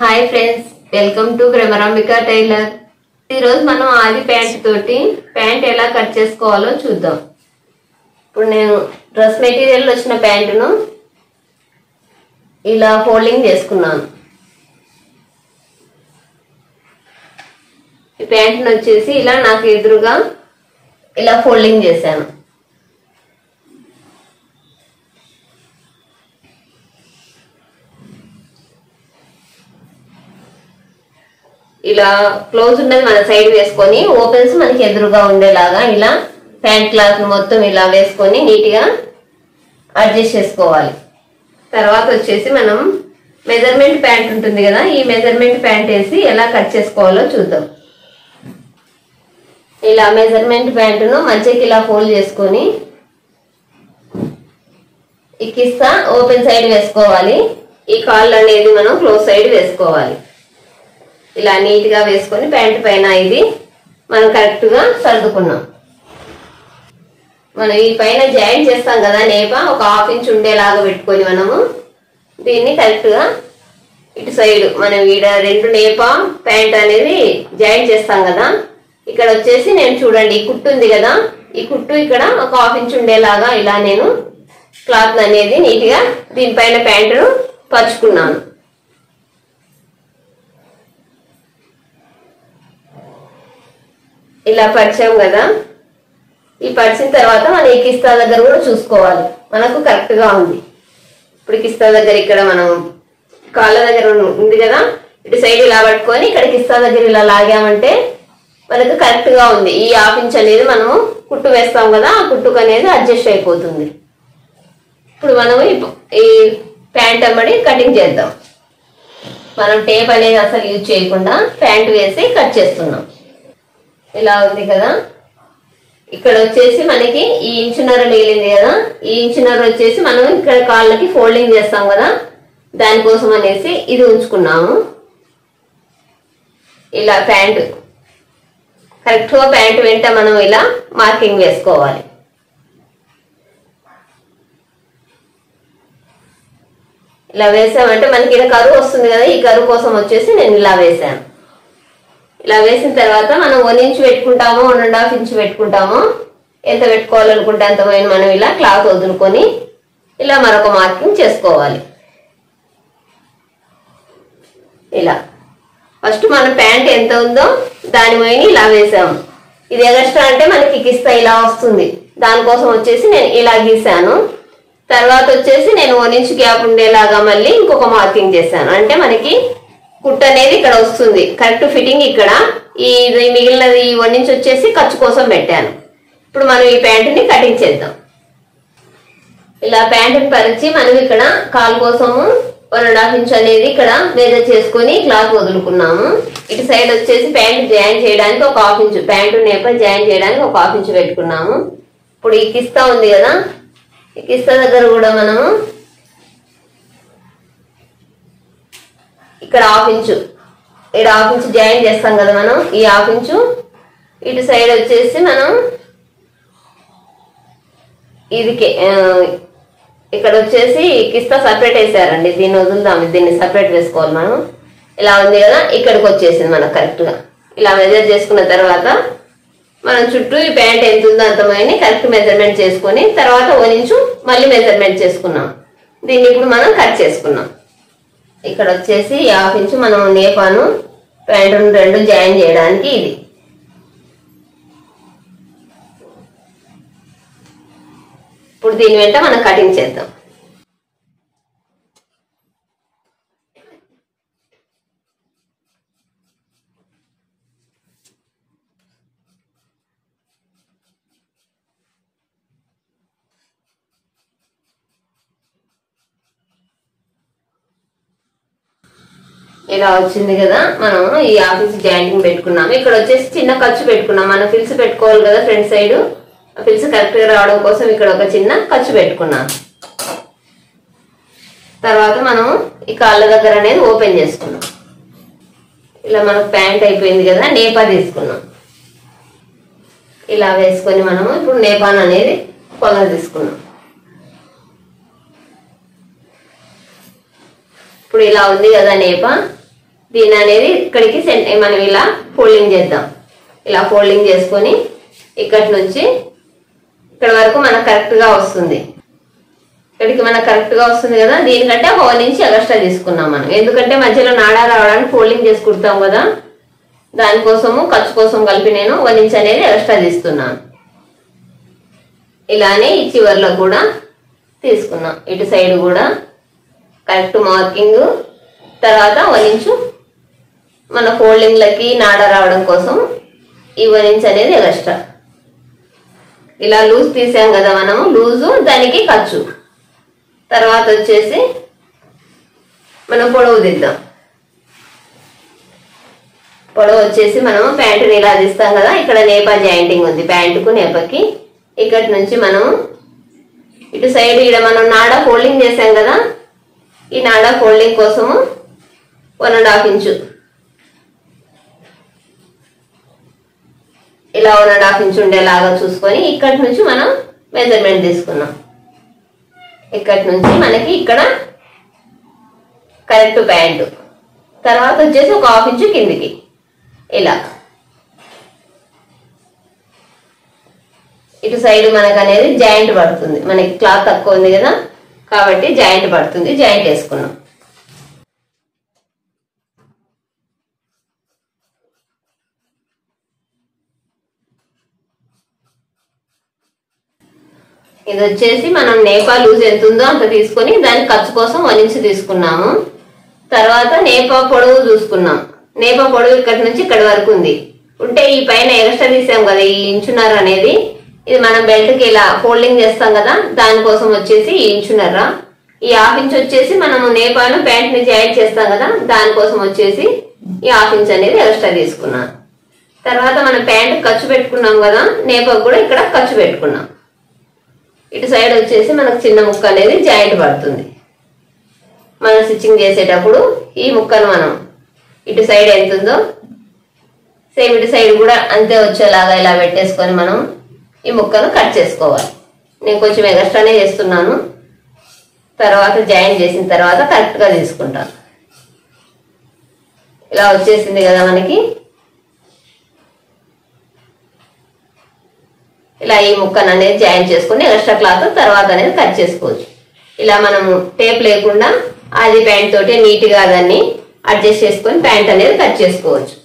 hi friends welcome to Bhramarambika tailor ఈరోజు మనం ఆది ప్యాంట్ తోటి ప్యాంట్ ఎలా కట్ చేసుకోవాలో చూద్దాం ఇప్పుడు నేను డ్రెస్ మెటీరియల్ వచ్చిన ప్యాంటును ఇలా ఫోల్డింగ్ చేసుకున్నాను ఈ ప్యాంటును వచ్చేసి ఇలా నాకు ఎదురుగా ఇలా ఫోల్డింగ్ చేశాను ఇలా క్లోజ్ ఉన్నది మన సైడ్ వేసుకొని ఓపెన్స్ మనకి ఎదురుగా ఉండేలాగా ఇలా ప్యాంట్ క్లాత్ మొత్తం ఇలా వేసుకొని నీట్ గా అడ్జస్ట్ చేసుకోవాలి తర్వాత వచ్చేసి మనం మెజర్మెంట్ ప్యాంట్ ఉంటుంది కదా ఈ మెజర్మెంట్ ప్యాంట్ వేసి ఎలా కట్ చేసుకోవాలో చూద్దాం ఇలా మెజర్మెంట్ ప్యాంటును మంచిగా ఇలా ఫోల్డ్ చేసుకొని ఈ కిస్తా ఓపెన్ సైడ్ వేసుకోవాలి ఈ కాళ్ళు అనేది మనం క్లోజ్ సైడ్ వేసుకోవాలి ఇలా నీట్ గా వేసుకొని ప్యాంట్ పైన ఇది మనం కరెక్ట్ గా సర్దుకున్నాం మనం ఈ పైన జాయింట్ చేస్తాం కదా నేప ఒక హాఫ్ ఇంచ్ ఉండేలాగా పెట్టుకొని మనము దీన్ని కరెక్ట్ గా ఇటు సైడ్ మనం ఈడ రెండు నేప ప్యాంట్ అనేది జాయింట్ చేస్తాం కదా ఇక్కడ వచ్చేసి నేను చూడండి ఈ కుట్టు ఉంది కదా ఈ కుట్టు ఇక్కడ ఒక హాఫ్ ఇంచ్ ఉండేలాగా ఇలా నేను క్లాత్ అనేది నీట్ గా దీనిపైన ప్యాంటును పరుచుకున్నాను ఇలా పరిచాం కదా ఈ పరిచిన తర్వాత మనం ఈ కిస్తా దగ్గర కూడా చూసుకోవాలి మనకు కరెక్ట్ గా ఉంది ఇప్పుడు కిస్తా దగ్గర ఇక్కడ మనం కాళ్ళ దగ్గర ఉంది కదా ఇటు సైడ్ ఇలా పట్టుకొని ఇక్కడ కిస్తా దగ్గర ఇలా లాగామంటే మనకు కరెక్ట్ గా ఉంది ఈ హాఫ్ ఇంచ్ అనేది మనము కుట్టు వేస్తాం కదా ఆ కుట్టుకు అనేది అడ్జస్ట్ అయిపోతుంది ఇప్పుడు మనం ఈ- ఈ ప్యాంట్ అమ్మడి కటింగ్ చేద్దాం మనం టేప్ అనేది అసలు యూజ్ చేయకుండా ప్యాంట్ వేసి కట్ చేస్తున్నాం ఇలా ఉంది కదా ఇక్కడ వచ్చేసి మనకి ఈ ఇంచున్నర మిగిలింది కదా ఈ ఇంచున్నర వచ్చేసి మనం ఇక్కడ కాళ్ళకి ఫోల్డింగ్ చేస్తాం కదా దానికోసం అనేసి ఇది ఉంచుకున్నాము ఇలా ప్యాంట్ కరెక్ట్ గా ప్యాంట్ వెంట మనం ఇలా మార్కింగ్ వేసుకోవాలి ఇలా వేసామంటే మనకి ఇక్కడ కరువు వస్తుంది కదా ఈ కరువు కోసం వచ్చేసి నేను ఇలా వేసాను ఇలా వేసిన తర్వాత మనం వన్ ఇంచ్ పెట్టుకుంటామో వన్ అండ్ హాఫ్ ఇంచ్ పెట్టుకుంటామో ఎంత పెట్టుకోవాలనుకుంటే అంత పైన మనం ఇలా క్లాత్ వదులుకొని ఇలా మరొక మార్కింగ్ చేసుకోవాలి ఇలా ఫస్ట్ మన ప్యాంట్ ఎంత ఉందో దాని పైన ఇలా వేసాము ఇది ఎగస్ట్రా అంటే మనకి కిస్తా ఇలా వస్తుంది దానికోసం వచ్చేసి నేను ఇలా గీసాను తర్వాత వచ్చేసి నేను వన్ ఇంచ్ గ్యాప్ ఉండేలాగా మళ్ళీ ఇంకొక మార్కింగ్ చేశాను అంటే మనకి కుట్ అనేది ఇక్కడ వస్తుంది కరెక్ట్ ఫిట్టింగ్ ఇక్కడ ఈ ఇది మిగిలినది ఈ వన్ ఇంచ్ వచ్చేసి ఖర్చు కోసం పెట్టాను ఇప్పుడు మనం ఈ ప్యాంటుని కటింగ్ చేద్దాం ఇలా ప్యాంటుని పరిచి మనం ఇక్కడ కాలు కోసము వన్ అండ్ హాఫ్ ఇంచ్ అనేది ఇక్కడ మెజర్ చేసుకొని క్లాత్ వదులుకున్నాము ఇటు సైడ్ వచ్చేసి ప్యాంట్ జాయిన్ చేయడానికి ఒక హాఫ్ ఇంచ్ ప్యాంటు నేప జాయిన్ చేయడానికి ఒక హాఫ్ ఇంచ్ పెట్టుకున్నాము ఇప్పుడు ఈ కిస్తా ఉంది కదా ఈ కిస్తా దగ్గర కూడా మనము ఇక్కడ హాఫ్ ఇంచు ఇక్కడ హాఫ్ ఇంచు జాయిన్ చేస్తాం కదా మనం ఈ హాఫ్ ఇంచు ఇటు సైడ్ వచ్చేసి మనం ఇది కే- ఆ, ఇక్కడ వచ్చేసి కిస్తా సపరేట్ వేసారండి దీన్ని వదులుదాం దీన్ని సపరేట్ వేసుకోవాలి మనం ఇలా ఉంది కదా ఇక్కడికి వచ్చేసింది మనకు కరెక్ట్ గా ఇలా మెజర్ చేసుకున్న తర్వాత మనం చుట్టూ ఈ ప్యాంట్ ఎంత ఉందో అంతమైనా కరెక్ట్ మెజర్మెంట్ చేసుకొని తర్వాత వన్ ఇంచు మళ్ళీ మెజర్మెంట్ చేసుకున్నాం దీన్ని ఇప్పుడు మనం కట్ చేసుకున్నాం ఇక్కడ వచ్చేసి ఈ హాఫ్ ఇంచు మనం నేపాను ప్యాంటు రెండు జాయిన్ చేయడానికి ఇది ఇప్పుడు దీని వెంట మనం కటింగ్ చేద్దాం ఇలా వచ్చింది కదా మనం ఈ ఆఫీస్ జాయింటింగ్ పెట్టుకున్నాము ఇక్కడ వచ్చేసి చిన్న ఖర్చు పెట్టుకున్నాం మనం ఫిల్స్ పెట్టుకోవాలి కదా ఫ్రంట్ సైడ్ ఫిల్స్ కరెక్ట్ గా రావడం కోసం ఇక్కడ ఒక చిన్న ఖర్చు పెట్టుకున్నాం తర్వాత మనం ఈ కాళ్ళ దగ్గర అనేది ఓపెన్ చేసుకున్నాం ఇలా మనకు ప్యాంట్ అయిపోయింది కదా నేపా తీసుకున్నాం ఇలా వేసుకొని మనము ఇప్పుడు నేపాన్ అనేది కొలత తీసుకున్నాం ఇప్పుడు ఇలా ఉంది కదా నేప దీని అనేది ఇక్కడికి సెంట్ మనం ఇలా ఫోల్డింగ్ చేద్దాం ఇలా ఫోల్డింగ్ చేసుకొని ఇక్కడి నుంచి ఇక్కడ వరకు మనకు కరెక్ట్ గా వస్తుంది ఇక్కడికి మనకు కరెక్ట్ గా వస్తుంది కదా దీనికంటే ఒక వన్ ఇంచ్ ఎక్స్ట్రా తీసుకున్నాం మనం ఎందుకంటే మధ్యలో నాడా రావడానికి ఫోల్డింగ్ చేసి కుడతాం కదా దానికోసము ఖర్చు కోసం కలిపి నేను వన్ ఇంచ్ అనేది ఎక్స్ట్రా తీస్తున్నాను ఇలానే ఈ చివర్లో కూడా తీసుకున్నాం ఇటు సైడ్ కూడా కరెక్ట్ మార్కింగ్ తర్వాత వన్ ఇంచు మన ఫోల్డింగ్లకి నాడ రావడం కోసం ఈ వన్ ఇంచ్ అనేది ఎక్స్ట్రా ఇలా లూజ్ తీసాం కదా మనము లూజు దానికి ఖర్చు తర్వాత వచ్చేసి మనం పొడవు దిద్దాం పొడవు వచ్చేసి మనం ప్యాంటుని ఇలా తీస్తాం కదా ఇక్కడ నేపా జాయింటింగ్ ఉంది ప్యాంటుకు నేపకి ఇక్కడి నుంచి మనం ఇటు సైడ్ ఇక్కడ మనం నాడా ఫోల్డింగ్ చేసాం కదా ఈ నాడా ఫోల్డింగ్ కోసము వన్ అండ్ హాఫ్ ఇంచు ఇలా వన్ అండ్ హాఫ్ ఇంచు ఉండేలాగా చూసుకొని ఇక్కడి నుంచి మనం మెజర్మెంట్ తీసుకున్నాం ఇక్కడి నుంచి మనకి ఇక్కడ కరెక్ట్ ప్యాంటు తర్వాత వచ్చేసి ఒక హాఫ్ ఇంచు కిందికి ఇలా ఇటు సైడ్ మనకు అనేది జాయింట్ పడుతుంది మనకి క్లాత్ తక్కువ ఉంది కదా కాబట్టి జాయింట్ పడుతుంది జాయింట్ వేసుకున్నాం ఇది వచ్చేసి మనం నేపా లూజ్ ఎంత ఉందో అంత తీసుకొని దాని ఖర్చు కోసం వన్ ఇంచ్ తీసుకున్నాము తర్వాత నేపా పొడవు చూసుకున్నాం నేపా పొడవు ఇక్కడి నుంచి ఇక్కడి వరకు ఉంది ఉంటే ఈ పైన ఎక్స్ట్రా తీసాం కదా ఈ ఇంచున్నర అనేది ఇది మనం బెల్ట్ కి ఇలా ఫోల్డింగ్ చేస్తాం కదా దానికోసం వచ్చేసి ఈ ఇంచున్నర ఈ హాఫ్ ఇంచ్ వచ్చేసి మనము నేపాను ప్యాంట్ ని జాయింట్ చేస్తాం కదా దానికోసం వచ్చేసి ఈ హాఫ్ ఇంచ్ అనేది ఎక్స్ట్రా తీసుకున్నాం తర్వాత మనం ప్యాంట్ ఖర్చు పెట్టుకున్నాం కదా నేపాకు కూడా ఇక్కడ ఖర్చు పెట్టుకున్నాం ఇటు సైడ్ వచ్చేసి మనకు చిన్న ముక్క అనేది జాయింట్ పడుతుంది మనం స్టిచ్చింగ్ చేసేటప్పుడు ఈ ముక్కను మనం ఇటు సైడ్ ఎంత ఉందో సేమ్ ఇటు సైడ్ కూడా అంతే వచ్చేలాగా ఇలా పెట్టేసుకొని మనం ఈ ముక్కను కట్ చేసుకోవాలి నేను కొంచెం ఎక్స్ట్రానే చేస్తున్నాను తర్వాత జాయిన్ చేసిన తర్వాత కరెక్ట్గా తీసుకుంటాను ఇలా వచ్చేసింది కదా మనకి ఇలా ఈ ముక్కను అనేది జాయిన్ చేసుకుని ఎక్స్ట్రా క్లాత్ తర్వాత అనేది కట్ చేసుకోవచ్చు ఇలా మనము టేప్ లేకుండా అది ప్యాంట్ తోటి నీట్గా దాన్ని అడ్జస్ట్ చేసుకొని ప్యాంట్ అనేది కట్ చేసుకోవచ్చు